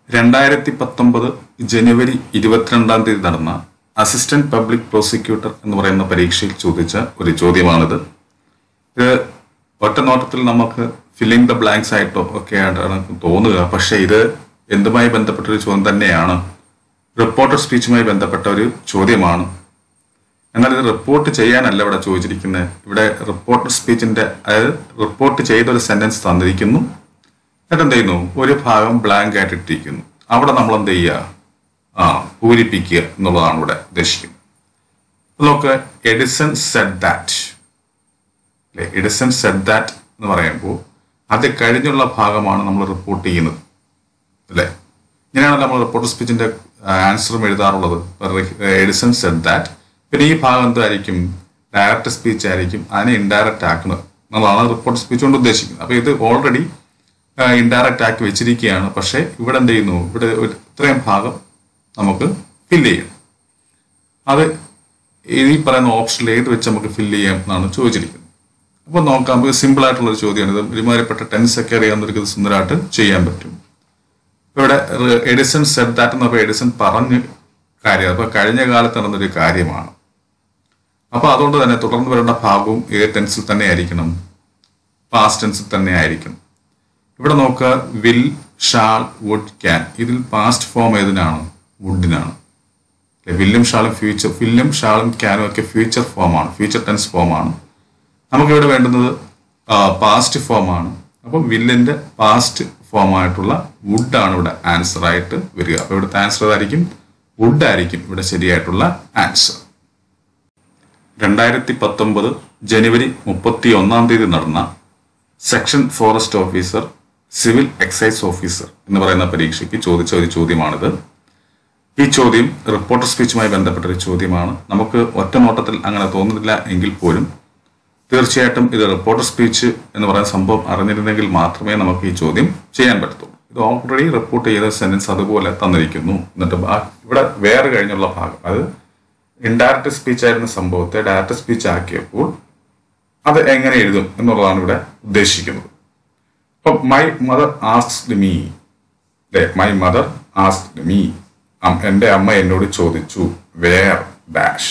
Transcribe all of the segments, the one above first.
രണ്ടായിരത്തി പത്തൊമ്പത് ജനുവരി ഇരുപത്തിരണ്ടാം തീയതി നടന്ന അസിസ്റ്റന്റ് പബ്ലിക് പ്രോസിക്യൂട്ടർ എന്ന് പറയുന്ന പരീക്ഷയിൽ ചോദിച്ച ഒരു ചോദ്യമാണിത് ഇത് ഒറ്റ നോട്ടത്തിൽ നമുക്ക് ഫില്ലിംഗ് ദ ബ്ലാങ്ക്സ് ആയിട്ടോ ഒക്കെ ആയിട്ടാണ് തോന്നുക പക്ഷേ ഇത് എന്തുമായി ബന്ധപ്പെട്ട ഒരു ചോദ്യം തന്നെയാണ് റിപ്പോർട്ടർ സ്പീച്ചുമായി ബന്ധപ്പെട്ട ഒരു ചോദ്യമാണ് എന്നാൽ ഇത് റിപ്പോർട്ട് ചെയ്യാനല്ല ഇവിടെ ചോദിച്ചിരിക്കുന്നത് ഇവിടെ റിപ്പോർട്ടർ സ്പീച്ചിന്റെ അതായത് റിപ്പോർട്ട് ചെയ്ത ഒരു സെന്റൻസ് തന്നിരിക്കുന്നു എന്നിട്ട് എന്ത് ചെയ്യുന്നു ഒരു ഭാഗം ബ്ലാങ്ക് ആയിട്ട് ഇട്ടിരിക്കുന്നു അവിടെ നമ്മൾ എന്ത് ചെയ്യുക ആ പൂരിപ്പിക്കുക എന്നുള്ളതാണ് ഇവിടെ ഉദ്ദേശിക്കുന്നത് നോക്ക് എഡിസൺ സെഡ് ദാറ്റ് അല്ലെ എഡിസൺ സെഡ് ദാറ്റ് എന്ന് പറയുമ്പോൾ അത് കഴിഞ്ഞുള്ള ഭാഗമാണ് നമ്മൾ റിപ്പോർട്ട് ചെയ്യുന്നത് അല്ലേ ഇങ്ങനെയാണല്ലോ നമ്മൾ റിപ്പോർട്ടർ സ്പീച്ചിന്റെ ആൻസറും എഴുതാറുള്ളത് എഡിസൺ സെഡ് ദാറ്റ് പിന്നെ ഈ ഭാഗം എന്തായിരിക്കും ഡയറക്റ്റ് സ്പീച്ച് ആയിരിക്കും അതിനെ ഇൻഡയറക്റ്റ് ആക്കുന്നത് എന്നുള്ളതാണ് റിപ്പോർട്ടർ സ്പീച്ച് കൊണ്ട് ഉദ്ദേശിക്കുന്നത് അപ്പൊ ഇത് ഓൾറെഡി ഇൻഡയറക്റ്റ് ആക്കി വെച്ചിരിക്കുകയാണ് പക്ഷേ ഇവിടെ എന്ത് ചെയ്യുന്നു ഇവിടെ ഒരു ഇത്രയും ഭാഗം നമുക്ക് ഫില്ല് ചെയ്യണം അത് ഈ പറയുന്ന ഓപ്ഷനിൽ ഏത് വെച്ച് നമുക്ക് ഫില്ല് ചെയ്യാം എന്നാണ് ചോദിച്ചിരിക്കുന്നത് അപ്പോൾ നോക്കാം നമുക്ക് സിമ്പിൾ ആയിട്ടുള്ള ഒരു ചോദ്യമാണ് ഇത് ഒരുമാതിരിപ്പെട്ട ടെൻസ് ഒക്കെ അറിയാവുന്നവർക്ക് ഇത് സുന്ദരമായിട്ട് ചെയ്യാൻ പറ്റും ഇവിടെ എഡിസൺ സെഡ് ദാറ്റ് എന്നപ്പോൾ എഡിസൺ പറഞ്ഞ് കാര്യം അപ്പൊ കഴിഞ്ഞ കാലത്ത് നടന്നൊരു കാര്യമാണ് അപ്പൊ അതുകൊണ്ട് തന്നെ തുടർന്ന് വരേണ്ട ഭാഗവും ഏത് ടെൻസിൽ തന്നെ ആയിരിക്കണം പാസ്റ്റ് ടെൻസിൽ തന്നെ ആയിരിക്കണം ഇവിടെ നോക്കുക വിൽ ഷാൾ വുഡ് ക്യാൻ ഇതിൽ പാസ്റ്റ് ഫോം ഏതിനാണ് വുഡിനാണ് വില്ലും ഷാളും ഫ്യൂച്ചർ വില്ലും ഷാളും ക്യാനും ഒക്കെ ഫ്യൂച്ചർ ഫോമാണ് ഫ്യൂച്ചർ ടെൻസ് ഫോമാണ് നമുക്കിവിടെ വേണ്ടുന്നത് പാസ്റ്റ് ഫോമാണ് അപ്പം വില്ലിന്റെ പാസ്റ്റ് ഫോം ആയിട്ടുള്ള വുഡ് ആണ് ഇവിടെ ആൻസർ ആയിട്ട് വരിക അപ്പൊ ഇവിടുത്തെ ആൻസർ ഏതായിരിക്കും വുഡ് ആയിരിക്കും ഇവിടെ ശരിയായിട്ടുള്ള ആൻസർ രണ്ടായിരത്തി പത്തൊമ്പത് ജനുവരി മുപ്പത്തി ഒന്നാം തീയതി നടന്ന section forest officer civil excise officer എന്ന് പറയുന്ന പരീക്ഷയ്ക്ക് ചോദിച്ച ഒരു ചോദ്യമാണിത് ഈ ചോദ്യം റിപ്പോർട്ടർ സ്പീച്ചുമായി ബന്ധപ്പെട്ട ഒരു ചോദ്യമാണ് നമുക്ക് ഒറ്റ നോട്ടത്തിൽ അങ്ങനെ തോന്നുന്നില്ല എങ്കിൽ പോലും തീർച്ചയായിട്ടും ഇത് റിപ്പോർട്ടർ സ്പീച്ച് എന്ന് പറയുന്ന സംഭവം അറിഞ്ഞിരുന്നെങ്കിൽ മാത്രമേ നമുക്ക് ഈ ചോദ്യം ചെയ്യാൻ പറ്റത്തുള്ളൂ ഇത് ഓൾറെഡി റിപ്പോർട്ട് ചെയ്ത സെന്റൻസ് അതുപോലെ തന്നിരിക്കുന്നു എന്നിട്ട് ഇവിടെ വേറെ കഴിഞ്ഞുള്ള ഭാഗം അത് ഇൻഡയറക്റ്റ് സ്പീച്ച് ആയിരുന്ന സംഭവത്തെ ഡയറക്റ്റ് സ്പീച്ച് ആക്കിയപ്പോൾ അത് എങ്ങനെ എഴുതും എന്നുള്ളതാണ് ഇവിടെ ഉദ്ദേശിക്കുന്നത് അപ്പൊ my mother asked me my mother asked me എൻ്റെ അമ്മ എന്നോട് ചോദിച്ചു where dash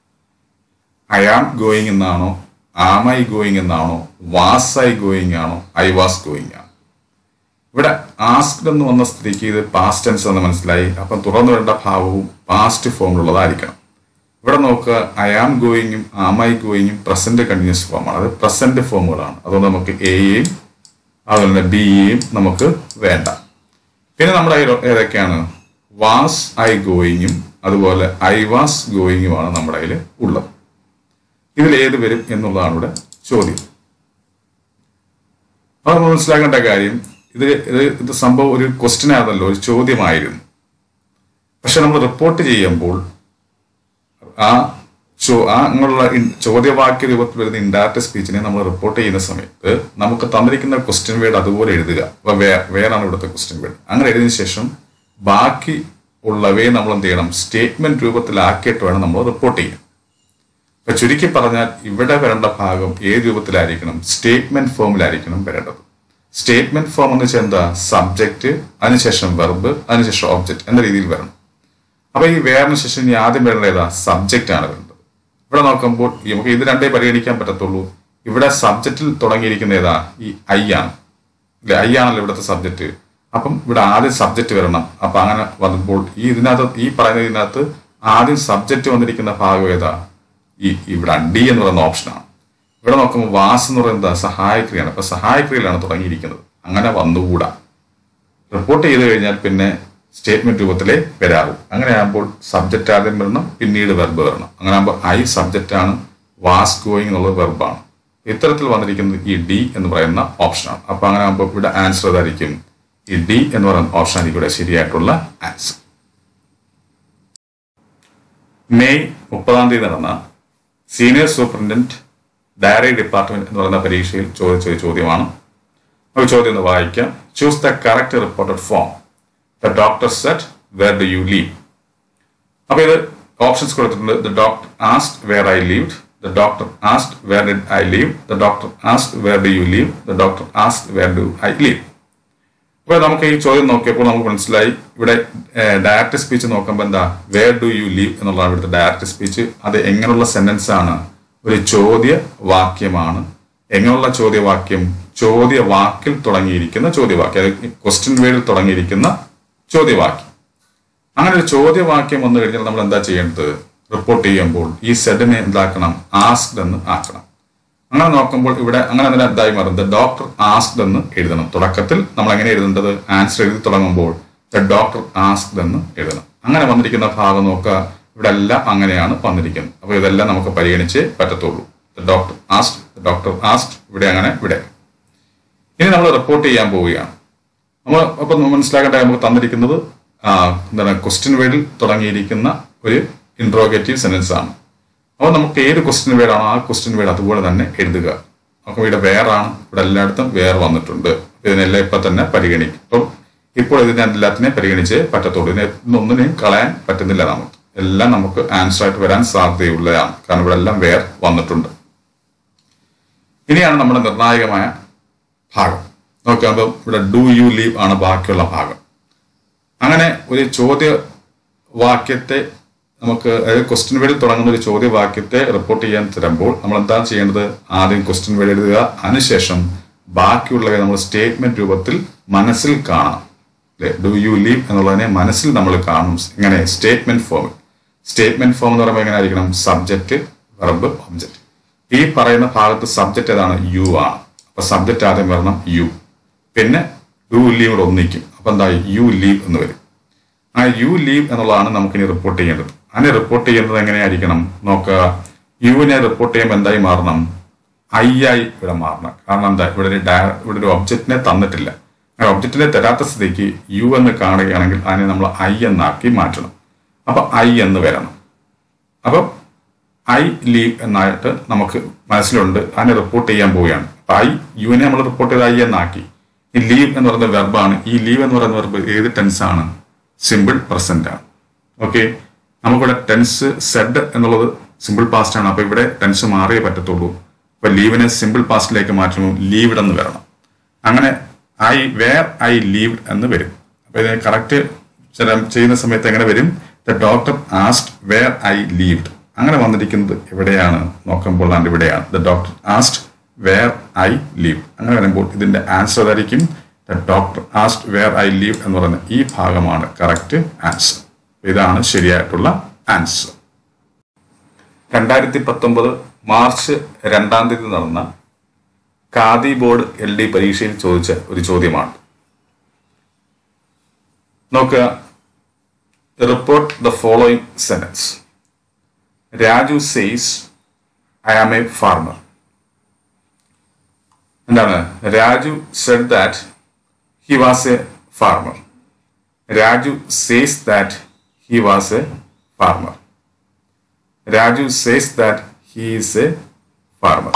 I am going എന്നാണോ ആം ഐ ഗോയിങ് എന്നാണോ വാസ് ഐ ഗോയിങ് ആണോ ഐ വാസ് ഗോയിങ് ആണ് ഇവിടെ ആസ്ക്ഡ് എന്ന് വന്ന സ്ഥിതിക്ക് ഇത് പാസ്റ്റ് ടെൻസ് എന്ന് മനസ്സിലായി അപ്പം തുറന്നു വരേണ്ട ഭാവവും പാസ്റ്റ് ഫോമിലുള്ളതായിരിക്കണം ഇവിടെ നോക്കുക ഐ ആം ഗോയിങ്ങും ആം ഐ ഗോയിങ്ങും പ്രസന്റ് കണ്ടിന്യൂസ് ഫോമാണ് അത് പ്രസന്റ് ഫോമുകളാണ് അതുകൊണ്ട് നമുക്ക് എയും അതുപോലെ തന്നെ ബിയെയും നമുക്ക് വേണ്ട പിന്നെ നമ്മുടെ ഏതൊക്കെയാണ് വാസ് ഐ ഗോയിങ്ങും അതുപോലെ ഐ വാസ് ഗോയിങ്ങുമാണ് നമ്മുടെ കയ്യിൽ ഉള്ളത് ഇതിൽ ഏത് വരും എന്നുള്ളതാണ് ഇവിടെ ചോദ്യം അത് നമ്മൾ മനസ്സിലാക്കേണ്ട കാര്യം ഇത് ഇത് ഇത് സംഭവം ഒരു ക്വസ്റ്റ്യൻ ആയിരുന്നല്ലോ ഒരു ചോദ്യമായിരുന്നു പക്ഷെ നമ്മൾ റിപ്പോർട്ട് ചെയ്യുമ്പോൾ ആ ചോ ആ അങ്ങനെയുള്ള ചോദ്യവാക്യ രൂപത്തിൽ വരുന്ന ഇൻഡയറക്റ്റ് സ്പീച്ചിനെ നമ്മൾ റിപ്പോർട്ട് ചെയ്യുന്ന സമയത്ത് നമുക്ക് തന്നിരിക്കുന്ന ക്വസ്റ്റ്യൻ വേർഡ് അതുപോലെ എഴുതുക അപ്പൊ വേറാണ് ഇവിടുത്തെ ക്വസ്റ്റ്യൻ വേർഡ് അങ്ങനെ എഴുതിയതിനു ശേഷം ബാക്കി ഉള്ളവയെ നമ്മൾ എന്ത് ചെയ്യണം സ്റ്റേറ്റ്മെന്റ് രൂപത്തിലാക്കിയിട്ട് വേണം നമ്മൾ റിപ്പോർട്ട് ചെയ്യാൻ അപ്പൊ ചുരുക്കി പറഞ്ഞാൽ ഇവിടെ വരേണ്ട ഭാഗം ഏത് രൂപത്തിലായിരിക്കണം സ്റ്റേറ്റ്മെന്റ് ഫോമിലായിരിക്കണം വരേണ്ടത് സ്റ്റേറ്റ്മെന്റ് ഫോം എന്ന് വെച്ചാൽ എന്താ സബ്ജക്റ്റ് അതിനുശേഷം വെർബ് അതിനുശേഷം ഓബ്ജക്റ്റ് എന്ന രീതിയിൽ വരണം അപ്പൊ ഈ വേറിന് ശേഷം ഇനി ആദ്യം വരേണ്ടത് ഏതാ സബ്ജക്റ്റ് ആണ് വേണ്ടത് ഇവിടെ നോക്കുമ്പോൾ നമുക്ക് ഇത് രണ്ടേ പരിഗണിക്കാൻ പറ്റത്തുള്ളൂ ഇവിടെ സബ്ജക്റ്റിൽ തുടങ്ങിയിരിക്കുന്ന ഏതാ ഈ ഐ ആണ് അല്ലെ ഐ ആണല്ലോ ഇവിടുത്തെ സബ്ജക്റ്റ് അപ്പം ഇവിടെ ആദ്യം സബ്ജക്റ്റ് വരണം അപ്പൊ അങ്ങനെ വന്നപ്പോൾ ഈ ഇതിനകത്ത് ഈ പറയുന്ന ഇതിനകത്ത് ആദ്യം സബ്ജക്റ്റ് വന്നിരിക്കുന്ന ഭാഗം ഏതാ ഈ ഇവിടെ ഡി എന്ന് പറയുന്ന ഓപ്ഷനാണ് ഇവിടെ നോക്കുമ്പോൾ വാസ് എന്ന് പറയുന്നത് സഹായക്രിയയാണ് അപ്പൊ സഹായക്രിയയിലാണ് തുടങ്ങിയിരിക്കുന്നത് അങ്ങനെ വന്നുകൂടാ റിപ്പോർട്ട് ചെയ്ത് കഴിഞ്ഞാൽ പിന്നെ സ്റ്റേറ്റ്മെന്റ് രൂപത്തിലേ വരാവൂ അങ്ങനെ ആകുമ്പോൾ സബ്ജക്റ്റ് ആദ്യം വരണം പിന്നീട് വെർബ് വരണം അങ്ങനെ ആകുമ്പോൾ ഐ സബ്ജക്റ്റ് ആണ് വാസ് ഗോയിങ് എന്നുള്ളത് വെർബാണ് ഇത്തരത്തിൽ വന്നിരിക്കുന്നത് ഈ ഡി എന്ന് പറയുന്ന ഓപ്ഷനാണ് അപ്പൊ അങ്ങനെ ആകുമ്പോൾ ഇവിടെ ആൻസർ ഏതായിരിക്കും ഈ ഡി എന്ന് പറയുന്ന ഓപ്ഷൻ ആയിരിക്കും ഇവിടെ ശരിയായിട്ടുള്ള ആൻസർ മെയ് മുപ്പതാം തീയതി നടന്ന സീനിയർ സൂപ്രണ്ടന്റ് ഡയറി ഡിപ്പാർട്ട്മെന്റ് എന്ന് പറയുന്ന പരീക്ഷയിൽ ചോദിച്ച ഒരു ചോദ്യമാണ് ഒരു ചോദ്യം ഒന്ന് വായിക്കാം choose the correct reported form the doctor said where do you live അപ്പൊ ഇത് ഓപ്ഷൻസ് കൊടുത്തിട്ടുണ്ട് the doctor asked where I lived the doctor asked where did I live the doctor asked where do you live the doctor asked where do I live അപ്പൊ നമുക്ക് ഈ ചോദ്യം നോക്കിയപ്പോൾ നമുക്ക് മനസ്സിലായി ഇവിടെ ഡയറക്റ്റ് സ്പീച്ച് നോക്കുമ്പോൾ എന്താ വേർ ഡു യു ലീവ് എന്നുള്ളതാണ് ഇവിടുത്തെ ഡയറക്റ്റ് സ്പീച്ച് അത് എങ്ങനെയുള്ള സെന്റൻസ് ആണ് ഒരു ചോദ്യ വാക്യമാണ് എങ്ങനെയുള്ള ചോദ്യവാക്യം ചോദ്യവാക്കിൽ തുടങ്ങിയിരിക്കുന്ന ചോദ്യവാക്യം അത് ക്വസ്റ്റ്യൻ വേർഡിൽ തുടങ്ങിയിരിക്കുന്ന ചോദ്യവാക്യം അങ്ങനെ ഒരു ചോദ്യവാക്യം വന്നു കഴിഞ്ഞാൽ നമ്മൾ എന്താ ചെയ്യേണ്ടത് റിപ്പോർട്ട് ചെയ്യുമ്പോൾ ഈ സെഡിനെ എന്താക്കണം ആസ്ക്ഡ് എന്ന് ആക്കണം അങ്ങനെ നോക്കുമ്പോൾ ഇവിടെ അങ്ങനെ തന്നെ എന്തായി മാറുന്നത് ഡോക്ടർ ആസ്ക്ഡ് എന്ന് എഴുതണം തുടക്കത്തിൽ നമ്മൾ എങ്ങനെ എഴുതേണ്ടത് ആൻസർ എഴുതി തുടങ്ങുമ്പോൾ ദ ഡോക്ടർ ആസ്ക്ഡ് എന്ന് എഴുതണം അങ്ങനെ വന്നിരിക്കുന്ന ഭാഗം നോക്കുക ഇവിടെ എല്ലാം അങ്ങനെയാണ് വന്നിരിക്കുന്നത് അപ്പോൾ ഇതെല്ലാം നമുക്ക് പരിഗണിച്ചേ പറ്റത്തുള്ളൂ ഡോക്ടർ ആസ്റ്റ് ഡോക്ടർ ആസ്റ്റ് ഇവിടെ അങ്ങനെ ഇവിടെ ഇനി നമ്മൾ റിപ്പോർട്ട് ചെയ്യാൻ പോവുകയാണ് നമ്മൾ അപ്പം മനസ്സിലാക്കേണ്ട നമുക്ക് തന്നിരിക്കുന്നത് ആ, എന്താണ് ക്വസ്റ്റ്യൻ വേർഡിൽ തുടങ്ങിയിരിക്കുന്ന ഒരു ഇൻട്രോഗേറ്റീവ് സെന്റൻസ് ആണ് അപ്പോൾ നമുക്ക് ഏത് ക്വസ്റ്റ്യൻ വേർഡാണോ ആ ക്വസ്റ്റ്യൻ വേർഡ് അതുപോലെ തന്നെ എഴുതുക നമുക്ക് ഇവിടെ വേറാണ് ഇവിടെ എല്ലായിടത്തും വേർ വന്നിട്ടുണ്ട് ഇതിനെല്ലാം ഇപ്പൊ തന്നെ പരിഗണിക്കും അപ്പം ഇപ്പോൾ ഇതിനെ എല്ലാത്തിനെ പരിഗണിച്ചേ പറ്റത്തുള്ളൂ ഇതിനെ ഒന്നിനെയും കളയാൻ പറ്റുന്നില്ല നമുക്ക് എല്ലാം നമുക്ക് ആൻസർ ആയിട്ട് വരാൻ സാധ്യതയുള്ളതാണ് കാരണം ഇവിടെ എല്ലാം വേർ വന്നിട്ടുണ്ട് ഇനിയാണ് നമ്മുടെ നിർണായകമായ ഭാഗം നോക്കുമ്പോൾ ഇവിടെ ഡു യു ലീവ് ആണ് ബാക്കിയുള്ള ഭാഗം അങ്ങനെ ഒരു ചോദ്യ വാക്യത്തെ നമുക്ക് അതായത് ക്വസ്റ്റ്യൻ വേർഡിൽ തുടങ്ങുന്ന ഒരു ചോദ്യവാക്യത്തെ റിപ്പോർട്ട് ചെയ്യാൻ തരുമ്പോൾ നമ്മൾ എന്താ ചെയ്യേണ്ടത് ആദ്യം ക്വസ്റ്റ്യൻ വേർഡ് എഴുതുക അതിനുശേഷം ബാക്കിയുള്ളവയെ നമ്മൾ സ്റ്റേറ്റ്മെന്റ് രൂപത്തിൽ മനസ്സിൽ കാണാം ഡു യു ലീവ് എന്നുള്ളതിനെ മനസ്സിൽ നമ്മൾ കാണും ഇങ്ങനെ സ്റ്റേറ്റ്മെന്റ് ഫോം സ്റ്റേറ്റ്മെന്റ് ഫോം എന്ന് പറയുമ്പോൾ എങ്ങനെ ആയിരിക്കണം സബ്ജക്റ്റ് വെർബ് ഒബ്ജക്റ്റ് ഈ പറയുന്ന ഭാഗത്ത് സബ്ജക്റ്റ് ഏതാണ് യു ആണ് അപ്പൊ സബ്ജക്റ്റ് ആദ്യം വരണം യു പിന്നെ ഡു ലീവ് കൂടെ ഒന്നിക്കും അപ്പൊ എന്തായി യു ലീവ് എന്ന് വരും ആ യു ലീവ് എന്നുള്ളതാണ് നമുക്ക് ഇനി റിപ്പോർട്ട് ചെയ്യേണ്ടത് അതിനെ റിപ്പോർട്ട് ചെയ്യുന്നത് എങ്ങനെയായിരിക്കണം നോക്കുക യുവിനെ റിപ്പോർട്ട് ചെയ്യുമ്പോൾ എന്തായി മാറണം ഐ ആയി ഇവിടെ മാറണം കാരണം എന്താ ഇവിടെ ഒരു ഡയ ഇവിടെ ഒരു ഒബ്ജക്റ്റിനെ തന്നിട്ടില്ല ആ ഒബ്ജക്റ്റിനെ തരാത്ത സ്ഥിതിക്ക് യു എന്ന് കാണുകയാണെങ്കിൽ അതിനെ നമ്മൾ ഐ എന്നാക്കി മാറ്റണം അപ്പൊ ഐ എന്ന് വരണം അപ്പം ഐ ലീവ് എന്നായിട്ട് നമുക്ക് മനസ്സിലുണ്ട് അതിനെ റിപ്പോർട്ട് ചെയ്യാൻ പോവുകയാണ് അപ്പൊ ഐ യുവിനെ നമ്മൾ റിപ്പോർട്ട് ചെയ്ത് ഐ എന്നാക്കി ഈ ലീവ് എന്ന് പറയുന്ന വെർബാണ് ഈ ലീവ് എന്ന് പറയുന്ന വെർബ് ഏത് ടെൻസ് ആണ് സിമ്പിൾ പ്രസന്റ് ആണ് ഓക്കെ നമുക്കിവിടെ ടെൻസ് സെഡ് എന്നുള്ളത് സിമ്പിൾ പാസ്റ്റ് ആണ് അപ്പൊ ഇവിടെ ടെൻസ് മാറിയേ പറ്റത്തുള്ളൂ അപ്പൊ ലീവിനെ സിമ്പിൾ പാസ്റ്റിലേക്ക് മാറ്റുമ്പോൾ ലീവ്ഡ് എന്ന് വരണം അങ്ങനെ ഐ വേർ ഐ ലീവ് എന്ന് വരും അപ്പൊ ഇതിന് കറക്റ്റ് ചെയ്യുന്ന സമയത്ത് എങ്ങനെ വരും the doctor asked where I lived അങ്ങനെ വന്നിരിക്കുന്നത് എവിടെയാണ് നോക്കുമ്പോൾ ദാണ്ട് ഇവിടെയാണ് the doctor asked where I live അങ്ങനെ വരുമ്പോൾ ഇതിന്റെ ആൻസർ ആയിരിക്കും the doctor asked where I live എന്ന് പറയുന്ന ഈ ഭാഗമാണ് കറക്റ്റ് ആൻസർ ഇതാണ് ശരിയായിട്ടുള്ള ആൻസർ രണ്ടായിരത്തി പത്തൊമ്പത് മാർച്ച് രണ്ടാം തീയതി നടന്ന ഖാദി ബോർഡ് എൽ ഡി പരീക്ഷയിൽ ചോദിച്ച ഒരു ചോദ്യമാണ് നോക്കുക report the following sentence Raju says I am a farmer എന്താണ് Raju said that he was a farmer Raju says that he was a farmer Raju says that he is a farmer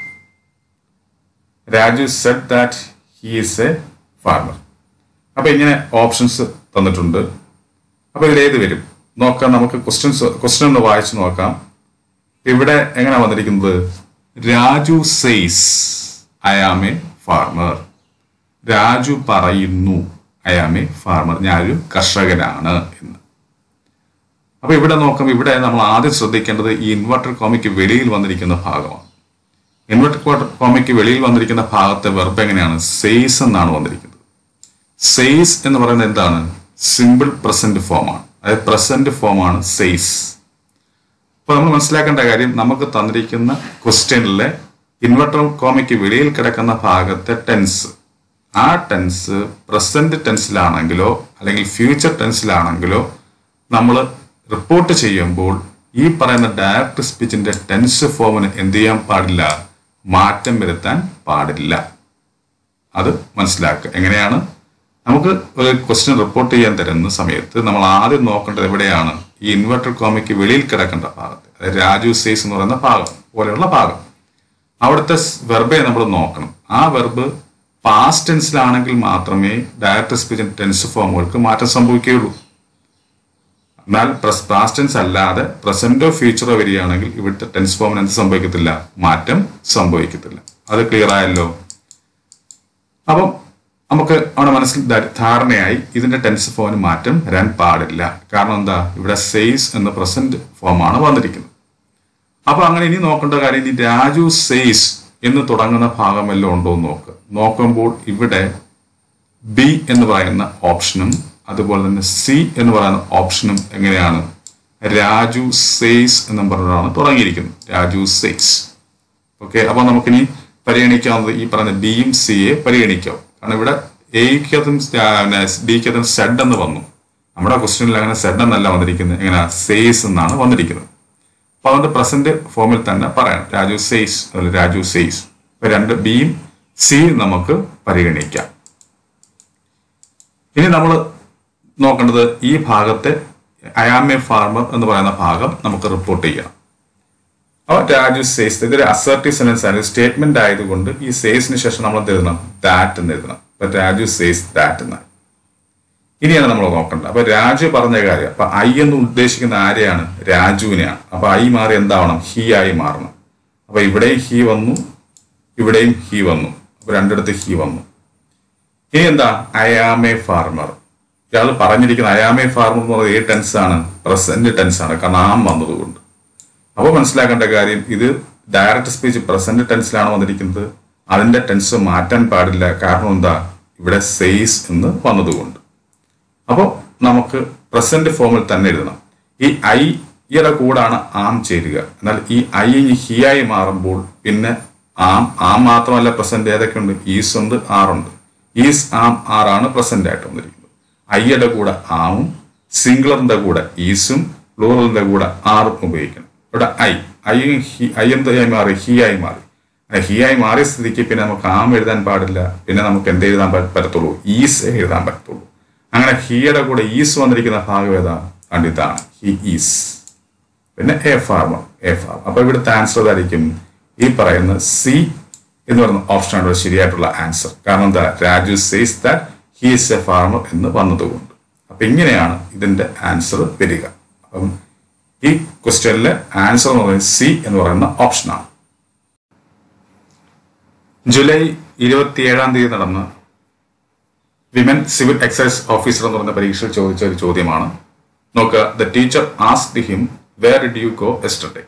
Raju said that he is a farmer അപ്പൊ ഇങ്ങനെ options തന്നിട്ടുണ്ട് അപ്പൊ ഇതിൽ ഏത് വരും നോക്കാം നമുക്ക് ക്വസ്റ്റ്യൻസ് ക്വസ്റ്റ്യൻ ഒന്ന് വായിച്ചു നോക്കാം ഇവിടെ എങ്ങനെ വന്നിരിക്കുന്നത് Raju says I am a farmer Raju പറയുന്നു ഐ ആം എ ഫാർമർ ഞാനൊരു കർഷകനാണ് എന്ന് അപ്പൊ ഇവിടെ നോക്കാം ഇവിടെ നമ്മൾ ആദ്യം ശ്രദ്ധിക്കേണ്ടത് ഈ ഇൻവെർട്ടർ കോമിക്ക് വെളിയിൽ വന്നിരിക്കുന്ന ഭാഗമാണ് ഇൻവെർട്ടർ കോമിക്ക് വെളിയിൽ വന്നിരിക്കുന്ന ഭാഗത്തെ വെർബ് എങ്ങനെയാണ് സെയ്സ് എന്നാണ് വന്നിരിക്കുന്നത് സെയ്സ് എന്ന് പറയുന്നത് എന്താണ് സിമ്പിൾ പ്രസന്റ് ഫോമാണ് അതായത് പ്രസന്റ് ഫോമാണ് സെയ്സ് അപ്പൊ നമ്മൾ മനസ്സിലാക്കേണ്ട കാര്യം നമുക്ക് തന്നിരിക്കുന്ന ക്വസ്റ്റ്യനിലെ ഇൻവെർട്ടർ കോമിക്ക് വെളിയിൽ കിടക്കുന്ന ഭാഗത്തെ ടെൻസ് ആ ടെൻസ് പ്രസന്റ് ടെൻസിലാണെങ്കിലോ അല്ലെങ്കിൽ ഫ്യൂച്ചർ ടെൻസിലാണെങ്കിലോ നമ്മൾ റിപ്പോർട്ട് ചെയ്യുമ്പോൾ ഈ പറയുന്ന ഡയറക്റ്റ് സ്പീച്ചിന്റെ ടെൻസ് ഫോമിന് എന്ത് ചെയ്യാൻ പാടില്ല മാറ്റം വരുത്താൻ പാടില്ല അത് മനസ്സിലാക്കുക എങ്ങനെയാണ് നമുക്ക് ഒരു ക്വസ്റ്റ്യൻ റിപ്പോർട്ട് ചെയ്യാൻ തരുന്ന സമയത്ത് നമ്മൾ ആദ്യം നോക്കേണ്ടത് എവിടെയാണ് ഈ ഇൻവെർട്ടർ കോമിക്ക് വെളിയിൽ കിടക്കേണ്ട ഭാഗത്ത് അതായത് രാജു സേസ് എന്ന് പറയുന്ന ഭാഗം പോലെയുള്ള ഭാഗം അവിടുത്തെ വെർബെ നമ്മൾ നോക്കണം ആ വെർബ് പാസ്റ്റ് ടെൻസിലാണെങ്കിൽ മാത്രമേ ഡയറക്റ്റ് സ്പീച്ച് ടെൻസ് ഫോമുകൾക്ക് മാറ്റം സംഭവിക്കുകയുള്ളൂ എന്നാൽ പാസ്റ്റ് ടെൻസ് അല്ലാതെ പ്രസന്റോ ഫ്യൂച്ചറോ വരികയാണെങ്കിൽ ഇവിടുത്തെ ടെൻസ് ഫോമിന് എന്ത് സംഭവിക്കത്തില്ല മാറ്റം സംഭവിക്കത്തില്ല അത് ക്ലിയർ ആയല്ലോ അപ്പം നമുക്ക് അവിടെ മനസ്സിൽ ധ- ധാരണയായി ഇതിന്റെ ടെൻസ് ഫോമിന് മാറ്റം വരാൻ പാടില്ല കാരണം എന്താ ഇവിടെ സെയ്സ് എന്ന പ്രസന്റ് ഫോമാണ് വന്നിരിക്കുന്നത് അപ്പൊ അങ്ങനെ ഇനി നോക്കേണ്ട കാര്യം ഇനി രാജു സെയ്സ് എന്ന് തുടങ്ങുന്ന ഭാഗം വല്ലതും ഉണ്ടോ എന്ന് നോക്കുക നോക്കുമ്പോൾ ഇവിടെ ബി എന്ന് പറയുന്ന ഓപ്ഷനും അതുപോലെ തന്നെ സി എന്ന് പറയുന്ന ഓപ്ഷനും എങ്ങനെയാണ് രാജു സെയ്സ് എന്നും പറഞ്ഞാണ് തുടങ്ങിയിരിക്കുന്നത് രാജു സെയ്സ് ഓക്കെ അപ്പൊ നമുക്കിനി പരിഗണിക്കാവുന്നത് ഈ പറഞ്ഞ ഡിയും സിയെ പരിഗണിക്കാം കാരണം ഇവിടെ എയ്ക്കതും ഡിക്കതും സെഡ് എന്ന് വന്നു നമ്മുടെ ക്വസ്റ്റ്യനിൽ അങ്ങനെ സെഡ് എന്നല്ല വന്നിരിക്കുന്നത് എങ്ങനെ സെയ്സ് എന്നാണ് വന്നിരിക്കുന്നത് അപ്പൊ അതുകൊണ്ട് പ്രസന്റ് ഫോമിൽ തന്നെ പറയണം രാജു സെയ്സ് അതുപോലെ രാജു സെയ്സ് ഇപ്പൊ രണ്ട് ബിയും സിയും നമുക്ക് പരിഗണിക്കാം ഇനി നമ്മൾ നോക്കേണ്ടത് ഈ ഭാഗത്തെ അയാം എ ഫാർമർ എന്ന് പറയുന്ന ഭാഗം നമുക്ക് റിപ്പോർട്ട് ചെയ്യണം അപ്പോൾ രാജു സേസ് ഇതൊരു അസർട്ടീവ് സെന്റൻസ് ആണ് സ്റ്റേറ്റ്മെന്റ് ആയതുകൊണ്ട് ഈ സേസിന് ശേഷം നമ്മൾ എന്ത് എഴുതണം ദാറ്റ് എന്ന് എഴുതണം അപ്പൊ രാജു സേസ് ദാറ്റ് എന്നാണ് ഇനിയാണ് നമ്മൾ നോക്കേണ്ടത് അപ്പൊ രാജു പറഞ്ഞ കാര്യം അപ്പൊ ഐ എന്ന് ഉദ്ദേശിക്കുന്ന ആരെയാണ് രാജുവിനെയാണ് അപ്പൊ ഐ മാറി എന്താവണം ഹി ആയി മാറണം അപ്പൊ ഇവിടെയും ഹി വന്നു ഇവിടെയും ഹി വന്നു അപ്പൊ രണ്ടിടത്ത് ഹി വന്നു ഇനി എന്താ അയാമേ ഫാർമർ ഇയാൾ പറഞ്ഞിരിക്കുന്ന അയാമേ ഫാർമർ എന്ന് പറയുന്നത് ഏ ടെൻസ് ആണ് പ്രസന്റ് ടെൻസ് ആണ് കാരണം ആം വന്നതുകൊണ്ട് അപ്പോൾ മനസ്സിലാക്കേണ്ട കാര്യം ഇത് ഡയറക്റ്റ് സ്പീച്ച് പ്രസന്റ് ടെൻസിലാണ് വന്നിരിക്കുന്നത് അതിന്റെ ടെൻസ് മാറ്റാൻ പാടില്ല കാരണം എന്താ ഇവിടെ സെയ്സ് എന്ന് വന്നതുകൊണ്ട് അപ്പോൾ നമുക്ക് പ്രസന്റ് ഫോമിൽ തന്നെ എഴുതണം ഈ ഐ യുടെ കൂടാണ് ആം ചേരുക എന്നാൽ ഈ ഐ ഇനി ഹി ആയി മാറുമ്പോൾ പിന്നെ ആം ആം മാത്രമല്ല പ്രസന്റ് ഏതൊക്കെയുണ്ട് ഈസ് ഉണ്ട് ആറുണ്ട് ഈസ് ആം ആറാണ് പ്രസന്റ് ആയിട്ട് വന്നിരിക്കുന്നത് ഐയുടെ കൂടെ ആമും സിംഗിളറിന്റെ കൂടെ ഈസും പ്ലൂറലിന്റെ കൂടെ ആറും ഉപയോഗിക്കണം ഇവിടെ ഐ ഐ ഹി ഐ എന്തായി മാറി ഹി ആയി മാറി അങ്ങനെ ഹി ആയി മാറിയ സ്ഥിതിക്ക് പിന്നെ നമുക്ക് ആം എഴുതാൻ പാടില്ല പിന്നെ നമുക്ക് എന്ത് എഴുതാൻ പറ്റ- പറ്റത്തുള്ളൂ ഈസ് എഴുതാൻ പറ്റത്തുള്ളൂ അങ്ങനെ ഹിയുടെ കൂടെ ഈസ് വന്നിരിക്കുന്ന ഭാഗം ഏതാ കണ്ട് ഇതാണ് ഹി ഈസ് പിന്നെ എ ഫാർമർ എ ഫാർമർ അപ്പൊ ഇവിടുത്തെ ആൻസർ ഏതായിരിക്കും ഈ പറയുന്ന സി എന്ന് പറയുന്ന ഓപ്ഷനാണ് ഇവിടെ ശരിയായിട്ടുള്ള ആൻസർ കാരണം എന്താ Raju says that he is a farmer എന്ന് വന്നതുകൊണ്ട് അപ്പൊ ഇങ്ങനെയാണ് ഇതിന്റെ ആൻസർ വരിക അപ്പം ഈ ക്വസ്റ്റ്യനിലെ ആൻസർ എന്ന് പറയുന്നത് സി എന്ന് പറയുന്ന ഓപ്ഷനാണ് ജൂലൈ ഇരുപത്തിയേഴാം തീയതി നടന്ന വിമൻ സിവിൽ എക്സൈസ് ഓഫീസർ എന്ന് പറയുന്ന പരീക്ഷയിൽ ചോദിച്ച ഒരു ചോദ്യമാണ് നോക്കുക the teacher asked him where did you go yesterday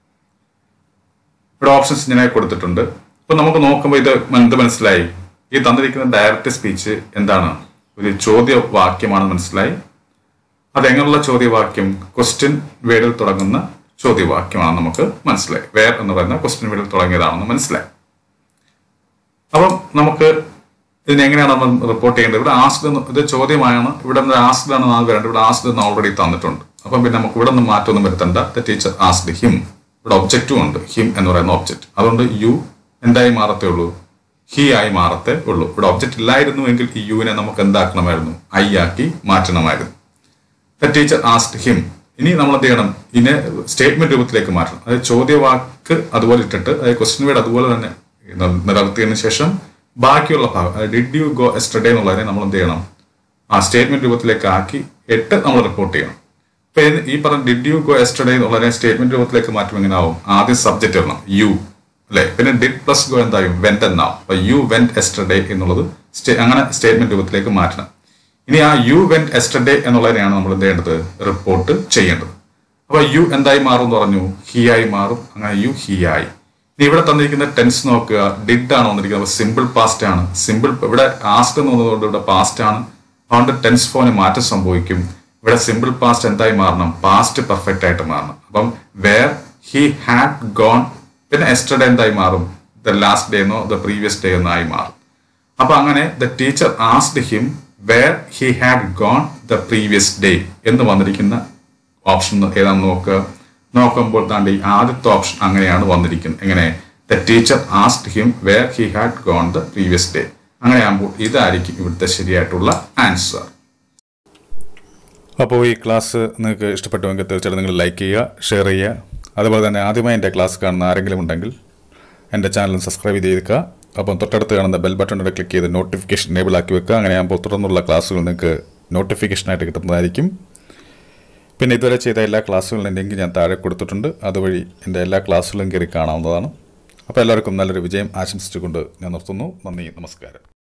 ഇവിടെ ഓപ്ഷൻസ് ഇങ്ങനെ കൊടുത്തിട്ടുണ്ട് ഇപ്പൊ നമുക്ക് നോക്കുമ്പോൾ ഇത് എന്ത് മനസ്സിലായി ഈ തന്നിരിക്കുന്ന ഡയറക്റ്റ് സ്പീച്ച് എന്താണ് ഒരു ചോദ്യ വാക്യമാണ് മനസ്സിലായി അതെങ്ങനെയുള്ള ചോദ്യവാക്യം ക്വസ്റ്റ്യൻ വേർഡിൽ തുടങ്ങുന്ന ചോദ്യവാക്യമാണ് നമുക്ക് മനസ്സിലായി വേർ എന്ന് പറയുന്ന ക്വസ്റ്റ്യൻ വേർഡിൽ തുടങ്ങിയതാണെന്ന് മനസ്സിലായി അപ്പം നമുക്ക് ഇതിനെങ്ങനെയാണ് നമ്മൾ റിപ്പോർട്ട് ചെയ്യേണ്ടത് ഇവിടെ ആസ്ഡ് എന്ന് ഇത് ചോദ്യമാണ് ഇവിടെ നിന്ന് ആസ്ഡ് ആണ് നാല് വരേണ്ടത് ഇവിടെ ആസ്ഡ് എന്ന് ഓൾറെഡി തന്നിട്ടുണ്ട് അപ്പം പിന്നെ നമുക്ക് ഇവിടെ നിന്ന് മാറ്റമൊന്നും വരുത്തണ്ട ദ ടീച്ചർ ആസ്ഡ് ഹിം ഇവിടെ ഒബ്ജക്റ്റും ഉണ്ട് ഹിം എന്ന് പറയുന്ന ഒബ്ജക്റ്റ് അതുകൊണ്ട് യു എന്തായി മാറത്തേ ഉള്ളൂ ഹി ആയി മാറത്തേ ഉള്ളൂ ഇവിടെ ഒബ്ജക്റ്റ് ഇല്ലായിരുന്നു എങ്കിൽ ഈ യുവിനെ നമുക്ക് എന്താക്കണമായിരുന്നു ഐ ആക്കി മാറ്റണമായിരുന്നു ദ ടീച്ചർ ആസ്ഡ് ഹിം ഇനി നമ്മൾ എന്ത് ചെയ്യണം ഇതിനെ സ്റ്റേറ്റ്മെന്റ് രൂപത്തിലേക്ക് മാറ്റണം അതായത് ചോദ്യവാക്ക് അതുപോലെ ഇട്ടിട്ട് അതായത് ക്വസ്റ്റ്യൻ വേർഡ് അതുപോലെ തന്നെ ന- നിലനിർത്തിയതിനു ശേഷം ബാക്കിയുള്ള ഭാഗം അതായത് ഡിഡ് യു ഗോ എസ്റ്റർഡേ എന്നുള്ളതിനെ നമ്മൾ എന്ത് ചെയ്യണം ആ സ്റ്റേറ്റ്മെന്റ് രൂപത്തിലേക്ക് ആക്കി എട്ട് നമ്മൾ റിപ്പോർട്ട് ചെയ്യണം ഇപ്പൊ ഇത് ഈ പറഞ്ഞ ഡിഡ് യു ഗോ എസ്റ്റർഡേ എന്നുള്ളതിനെ സ്റ്റേറ്റ്മെന്റ് രൂപത്തിലേക്ക് മാറ്റും എങ്ങനെ ആവും ആദ്യം സബ്ജക്റ്റ് ഇടണം യു അല്ലെ പിന്നെ ഡിഡ് പ്ലസ് ഗോ എന്തായും വെന്റ് എന്നാവും അപ്പൊ യു വെന്റ് എസ്റ്റർഡേ എന്നുള്ളത് സ്റ്റേ- അങ്ങനെ സ്റ്റേറ്റ്മെന്റ് രൂപത്തിലേക്ക് മാറ്റണം ഇനി ആ യു വെന്റ് എസ്റ്റർഡേ എന്നുള്ളതിനെയാണ് നമ്മൾ എന്ത് ചെയ്യേണ്ടത് റിപ്പോർട്ട് ചെയ്യേണ്ടത് അപ്പൊ യു എന്തായി മാറും എന്ന് പറഞ്ഞു ഹി ആയി മാറും അങ്ങനെ യു ഹി ആയി ഇനി ഇവിടെ തന്നിരിക്കുന്ന ടെൻസ് നോക്കുക ഡിഡ് ആണ് വന്നിരിക്കുന്നത് അപ്പൊ സിമ്പിൾ പാസ്റ്റ് ആണ് സിമ്പിൾ ഇവിടെ ആസ്ക് എന്ന് പറഞ്ഞതുകൊണ്ട് ഇവിടെ പാസ്റ്റ് ആണ് അതുകൊണ്ട് ടെൻസ് ഫോമിന് മാറ്റം സംഭവിക്കും ഇവിടെ സിമ്പിൾ പാസ്റ്റ് എന്തായി മാറണം പാസ്റ്റ് പെർഫെക്റ്റ് ആയിട്ട് മാറണം അപ്പം വേർ ഹി ഹാഡ് ഗോൺ പിന്നെ എസ്റ്റർഡേ എന്തായി മാറും ദ ലാസ്റ്റ് ഡേ എന്നോ ദ പ്രീവിയസ് ഡേ എന്നോ ആയി മാറും അപ്പൊ അങ്ങനെ the teacher asked him where he had gone the previous day എന്ന് വന്നിരിക്കുന്ന ഓപ്ഷൻ ഏതാണെന്ന് നോക്കുക നോക്കുമ്പോൾ താണ്ടി ആദ്യത്തെ ഓപ്ഷൻ അങ്ങനെയാണ് വന്നിരിക്കുന്നത് എങ്ങനെ the teacher asked him where he had gone the previous day അങ്ങനെയാകുമ്പോൾ ഇതായിരിക്കും ഇവിടുത്തെ ശരിയായിട്ടുള്ള ആൻസർ അപ്പോൾ ഈ ക്ലാസ് നിങ്ങൾക്ക് ഇഷ്ടപ്പെട്ടുവെങ്കിൽ തീർച്ചയായിട്ടും നിങ്ങൾ ലൈക്ക് ചെയ്യുക ഷെയർ ചെയ്യുക അതുപോലെ തന്നെ ആദ്യമായി എൻ്റെ ക്ലാസ് കാണുന്ന ആരെങ്കിലും ഉണ്ടെങ്കിൽ എൻ്റെ ചാനൽ സബ്സ്ക്രൈബ് ചെയ്തേക്കുക അപ്പം തൊട്ടടുത്ത് കാണുന്ന ബെൽ ബട്ടണിലൂടെ ക്ലിക്ക് ചെയ്ത് നോട്ടിഫിക്കേഷൻ എനേബിൾ ആക്കി വെക്കുക അങ്ങനെയാകുമ്പോൾ തുടർന്നുള്ള ക്ലാസ്സുകൾ നിങ്ങൾക്ക് നോട്ടിഫിക്കേഷനായിട്ട് കിട്ടുന്നതായിരിക്കും പിന്നെ ഇതുവരെ ചെയ്ത എല്ലാ ക്ലാസ്സുകളുടെ ലിങ്ക് ഞാൻ താഴെ കൊടുത്തിട്ടുണ്ട് അതുവഴി എൻ്റെ എല്ലാ ക്ലാസ്സുകളും കയറി കാണാവുന്നതാണ് അപ്പോൾ എല്ലാവർക്കും നല്ലൊരു വിജയം ആശംസിച്ചുകൊണ്ട് ഞാൻ നിർത്തുന്നു നന്ദി നമസ്കാരം